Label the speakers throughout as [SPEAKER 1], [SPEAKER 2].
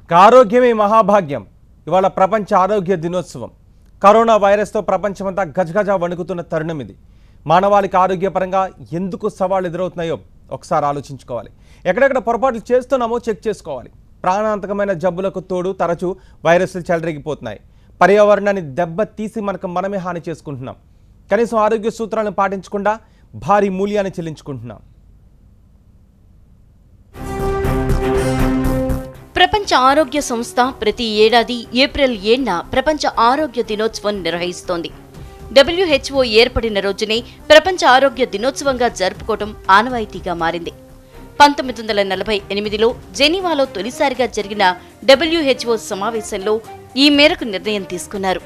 [SPEAKER 1] ఇక ఆరోగ్యమే మహాభాగ్యం ఇవాళ ప్రపంచ ఆరోగ్య దినోత్సవం కరోనా వైరస్తో ప్రపంచమంతా గజగజ వణుకుతున్న తరుణం ఇది మానవాళికి ఆరోగ్యపరంగా ఎందుకు సవాళ్ళు ఎదురవుతున్నాయో ఒకసారి ఆలోచించుకోవాలి ఎక్కడెక్కడ పొరపాట్లు చేస్తున్నామో చెక్ చేసుకోవాలి ప్రాణాంతకమైన జబ్బులకు తోడు తరచూ వైరస్లు చెలరేగిపోతున్నాయి పర్యావరణాన్ని దెబ్బ తీసి మనకు మనమే హాని చేసుకుంటున్నాం కనీసం ఆరోగ్య సూత్రాలను పాటించకుండా భారీ మూల్యాన్ని చెల్లించుకుంటున్నాం
[SPEAKER 2] ప్రపంచ ఆరోగ్య సంస్థ ప్రతి ఏడాది ఏప్రిల్ ఏడున ప్రపంచ ఆరోగ్య దినోత్సవం నిర్వహిస్తోంది డబ్ల్యూహెచ్ఓ ఏర్పడిన రోజునే ప్రపంచ ఆరోగ్య దినోత్సవంగా జరుపుకోవడం ఆనవాయితీగా మారింది పంతొమ్మిది వందల నలభై ఎనిమిదిలో జెనీవాలో తొలిసారిగా జరిగిన డబ్ల్యూహెచ్ఓ సమావేశంలో ఈ మేరకు నిర్ణయం తీసుకున్నారు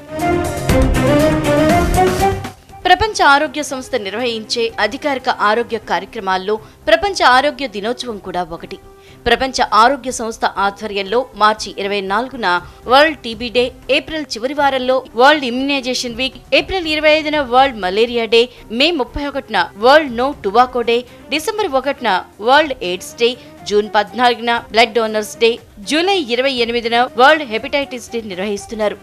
[SPEAKER 2] ప్రపంచ ఆరోగ్య సంస్థ నిర్వహించే అధికారిక ఆరోగ్య కార్యక్రమాల్లో ప్రపంచ ఆరోగ్య దినోత్సవం కూడా ఒకటి ప్రపంచ ఆరోగ్య సంస్థ ఆధ్వర్యంలో మార్చి ఇరవై నాలుగున వరల్డ్ టీబీ డే ఏప్రిల్ చివరి వారంలో వరల్డ్ ఇమ్యునైజేషన్ వీక్ ఏప్రిల్ ఇరవై ఐదున వరల్డ్ మలేరియా డే మే ముప్పై ఒకటిన world no tobacco day December ఒకటిన వరల్డ్ ఎయిడ్స్ డే జూన్ పద్నాలుగున బ్లడ్ డోనర్స్ డే జూలై ఇరవై ఎనిమిదిన వరల్డ్ హెపటైటిస్ డే నిర్వహిస్తున్నారు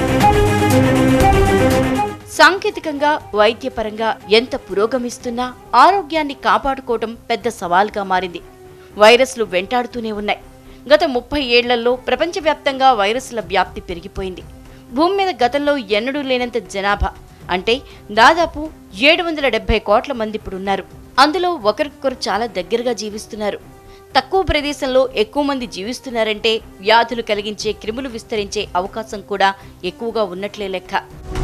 [SPEAKER 2] సాంకేతికంగా వైద్యపరంగా ఎంత పురోగమిస్తున్నా ఆరోగ్యాన్ని కాపాడుకోవడం పెద్ద సవాల్గా మారింది వైరస్లు వెంటాడుతూనే ఉన్నాయి గత ముప్పై ఏళ్లలో ప్రపంచవ్యాప్తంగా వైరస్ల వ్యాప్తి పెరిగిపోయింది భూమి మీద గతంలో ఎన్నడూ లేనంత జనాభా అంటే దాదాపు ఏడు వందల డెబ్బై కోట్ల మంది ఇప్పుడున్నారు అందులో ఒకరికొకరు చాలా దగ్గరగా జీవిస్తున్నారు తక్కువ ప్రదేశంలో ఎక్కువ మంది జీవిస్తున్నారంటే వ్యాధులు కలిగించే క్రిములు విస్తరించే అవకాశం కూడా ఎక్కువగా ఉన్నట్లే లెక్క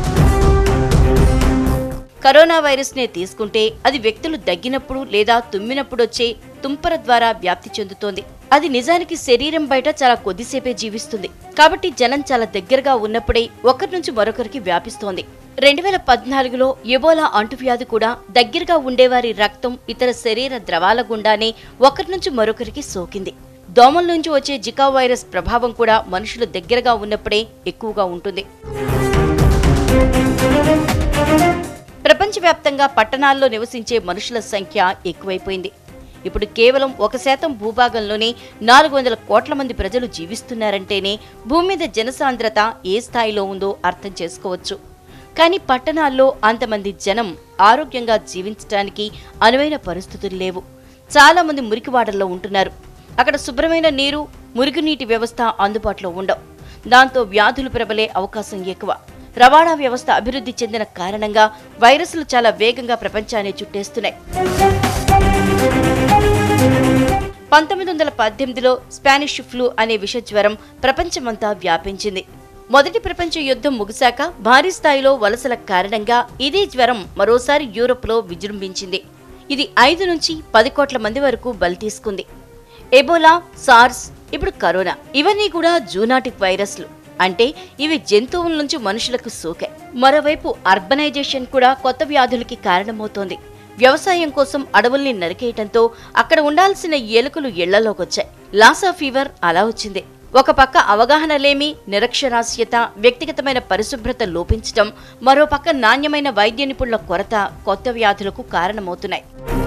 [SPEAKER 2] కరోనా వైరస్ నే తీసుకుంటే అది వ్యక్తులు దగ్గినప్పుడు లేదా తుమ్మినప్పుడు వచ్చే తుంపర ద్వారా వ్యాప్తి చెందుతోంది అది నిజానికి శరీరం బయట చాలా కొద్దిసేపే జీవిస్తుంది కాబట్టి జనం చాలా దగ్గరగా ఉన్నప్పుడే ఒకరి నుంచి మరొకరికి వ్యాపిస్తోంది రెండు వేల పద్నాలుగులో ఎబోలా అంటువ్యాధి కూడా దగ్గరగా ఉండేవారి రక్తం ఇతర శరీర ద్రవాల గుండానే ఒకరి నుంచి మరొకరికి సోకింది దోమల నుంచి వచ్చే జికా వైరస్ ప్రభావం కూడా మనుషులు దగ్గరగా ఉన్నప్పుడే ఎక్కువగా ఉంటుంది ప్రపంచవ్యాప్తంగా పట్టణాల్లో నివసించే మనుషుల సంఖ్య ఎక్కువైపోయింది ఇప్పుడు కేవలం ఒక శాతం భూభాగంలోనే నాలుగు వందల కోట్ల మంది ప్రజలు జీవిస్తున్నారంటేనే భూమి మీద జనసాంద్రత ఏ స్థాయిలో ఉందో అర్థం చేసుకోవచ్చు కానీ పట్టణాల్లో అంతమంది జనం ఆరోగ్యంగా జీవించడానికి అనువైన పరిస్థితులు లేవు చాలా మంది మురికివాడల్లో ఉంటున్నారు అక్కడ శుభ్రమైన నీరు మురుగునీటి వ్యవస్థ అందుబాటులో ఉండవు దాంతో వ్యాధులు ప్రబలే అవకాశం ఎక్కువ రవాణా వ్యవస్థ అభివృద్ధి చెందిన కారణంగా వైరస్లు చాలా వేగంగా ప్రపంచాన్ని చుట్టేస్తున్నాయి పంతొమ్మిది వందల పద్దెనిమిదిలో స్పానిష్ ఫ్లూ అనే విష జ్వరం ప్రపంచమంతా వ్యాపించింది మొదటి ప్రపంచ యుద్ధం ముగిశాక భారీ స్థాయిలో వలసల కారణంగా ఇదే జ్వరం మరోసారి యూరోప్లో విజృంభించింది ఇది ఐదు నుంచి పది కోట్ల మంది వరకు బలి తీసుకుంది ఎబోలా సార్స్ ఇప్పుడు కరోనా ఇవన్నీ కూడా జూనాటిక్ వైరస్లు అంటే ఇవి జంతువుల నుంచి మనుషులకు సోకాయి మరోవైపు అర్బనైజేషన్ కూడా కొత్త వ్యాధులకి కారణమవుతోంది వ్యవసాయం కోసం అడవుల్ని నరికేయటంతో అక్కడ ఉండాల్సిన ఎలుకలు ఇళ్లలోకొచ్చాయి లాసా ఫీవర్ అలా వచ్చింది ఒక పక్క అవగాహన లేమి నిరక్షరాస్యత వ్యక్తిగతమైన పరిశుభ్రత లోపించటం మరో పక్క నాణ్యమైన వైద్య నిపుణుల కొరత కొత్త వ్యాధులకు కారణమవుతున్నాయి